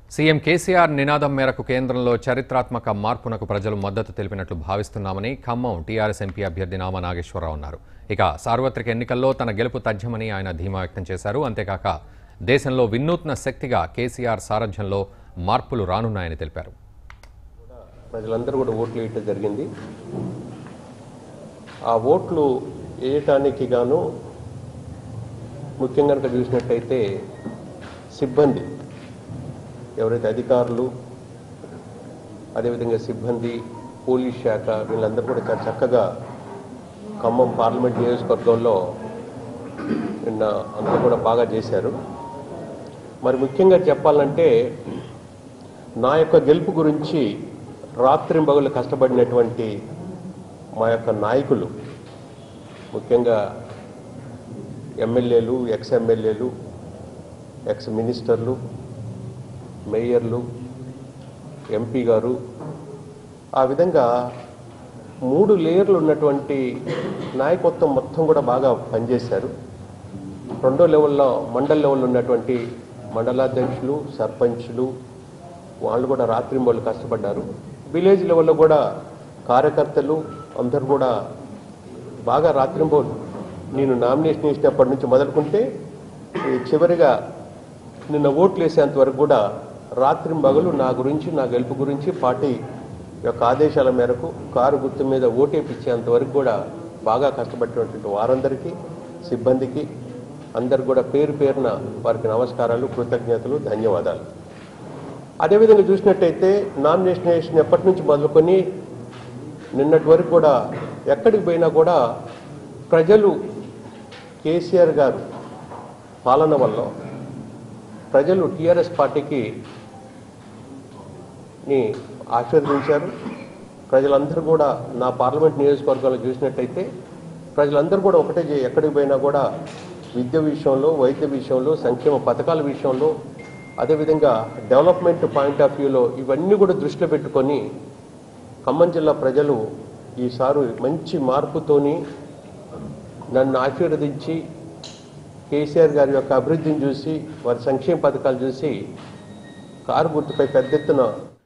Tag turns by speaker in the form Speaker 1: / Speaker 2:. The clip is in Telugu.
Speaker 1: సీఎం కేసీఆర్ నినాదం మేరకు కేంద్రంలో చరిత్రాత్మక మార్పునకు ప్రజలు మద్దతు తెలిపినట్లు భావిస్తున్నామని ఖమ్మం టీఆర్ఎస్ ఎంపీ అభ్యర్థి నామా నాగేశ్వరరావు అన్నారు ఇక సార్వత్రిక ఎన్నికల్లో తన గెలుపు తథ్యమని ఆయన ధీమా వ్యక్తం చేశారు అంతేకాక దేశంలో వినూత్న శక్తిగా కేసీఆర్ సారథ్యంలో మార్పులు రానున్నాయని తెలిపారు
Speaker 2: ప్రజలందరూ కూడా ఓట్లు వేయటం జరిగింది ఆ ఓట్లు వేయటానికి గాను ముఖ్యంగా కనుక చూసినట్టయితే సిబ్బంది ఎవరైతే అధికారులు అదేవిధంగా సిబ్బంది పోలీస్ శాఖ వీళ్ళందరూ కూడా చాలా చక్కగా ఖమ్మం పార్లమెంట్ నియోజకవర్గంలో నిన్న అంతా కూడా బాగా చేశారు మరి ముఖ్యంగా చెప్పాలంటే నా యొక్క గెలుపు గురించి రాత్రింబగలు కష్టపడినటువంటి మా యొక్క నాయకులు ముఖ్యంగా ఎమ్మెల్యేలు ఎక్స్ ఎమ్మెల్యేలు ఎక్స్ మినిస్టర్లు మేయర్లు ఎంపీ గారు ఆ విధంగా మూడు లేయర్లు ఉన్నటువంటి నాయకత్వం మొత్తం కూడా బాగా పనిచేశారు రెండో లెవెల్లో మండల్ లెవెల్లో ఉన్నటువంటి మండలాధ్యక్షులు సర్పంచ్లు వాళ్ళు కూడా రాత్రి వాళ్ళు కష్టపడ్డారు విలేజ్ లెవెల్లో కూడా కార్యకర్తలు అందరు కూడా బాగా రాత్రింబోలు నేను నామినేషన్ వేసినప్పటి నుంచి మొదలుకుంటే ఈ చివరిగా నిన్న ఓట్లు వేసేంత వరకు కూడా రాత్రింబగలు నా గురించి నా గెలుపు గురించి పార్టీ యొక్క ఆదేశాల మేరకు కారు గుర్తు మీద ఓటేపిచ్చేంత వరకు కూడా బాగా కష్టపడినటువంటి వారందరికీ సిబ్బందికి అందరు కూడా పేరు పేరున వారికి నమస్కారాలు కృతజ్ఞతలు ధన్యవాదాలు అదేవిధంగా చూసినట్టయితే నామినేషన్ వేసిన ఎప్పటి నుంచి మొదలుకొని నిన్నటి వరకు కూడా ఎక్కడికి పోయినా కూడా ప్రజలు కేసీఆర్ గారు పాలన వల్ల ప్రజలు టీఆర్ఎస్ పార్టీకి ని ఆశీర్వదించారు ప్రజలందరూ కూడా నా పార్లమెంట్ నియోజకవర్గంలో చూసినట్టయితే ప్రజలందరూ కూడా ఒకటే చే- ఎక్కడికి పోయినా కూడా విద్య విషయంలో వైద్య విషయంలో సంక్షేమ పథకాల విషయంలో అదేవిధంగా డెవలప్మెంట్ పాయింట్ ఆఫ్ వ్యూలో ఇవన్నీ కూడా దృష్టిలో పెట్టుకొని ఖమ్మం జిల్లా ప్రజలు ఈసారి మంచి మార్పుతోని నన్ను ఆశీర్వదించి కేసీఆర్ గారి యొక్క అభివృద్ధిని చూసి వారి సంక్షేమ పథకాలు చూసి కారు గుర్తుపై పెద్ద ఎత్తున